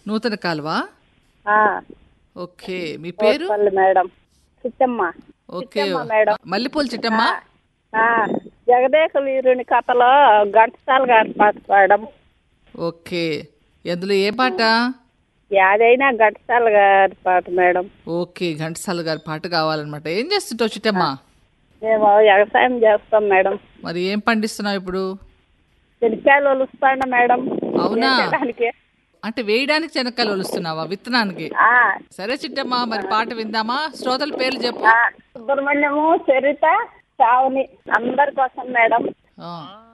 నూతన కాలువ ఆ, ఓకే మీ పేరు Kotpalli madam Chittamma okay Chittamma madam మల్లెపూల చిట్టమ్మ ఆ, జగదేక వీరుని కథలో ఘంటసాల గారి పాట మేడం ఓకే అందులో ఏ పాట యాదైనా ఘంటసాల గారి పాట మేడం ఓకే ఘంటసాల గారి పాట కావాలన్నమాట ఏం చేస్తుంటావు చిట్టమ్మ మేము వ్యవసాయం చేస్తాం మేడం మరి ఏం పండిస్తున్నావు ఇప్పుడు శనక్కాయలు ఒలుస్తాండ మేడం అవునా? వేసేదానికి. అంటే వేయడానికి శనక్కాయలు వలుస్తున్నావా విత్తనానికి ఆ, సరే చిట్టమ్మ మరి పాట విందామా శ్రోతల పేర్లు చెప్పు ఆ, సుబ్రహ్మణ్యము చరిత శ్రావణి అందరి కోసం మేడం ఆ,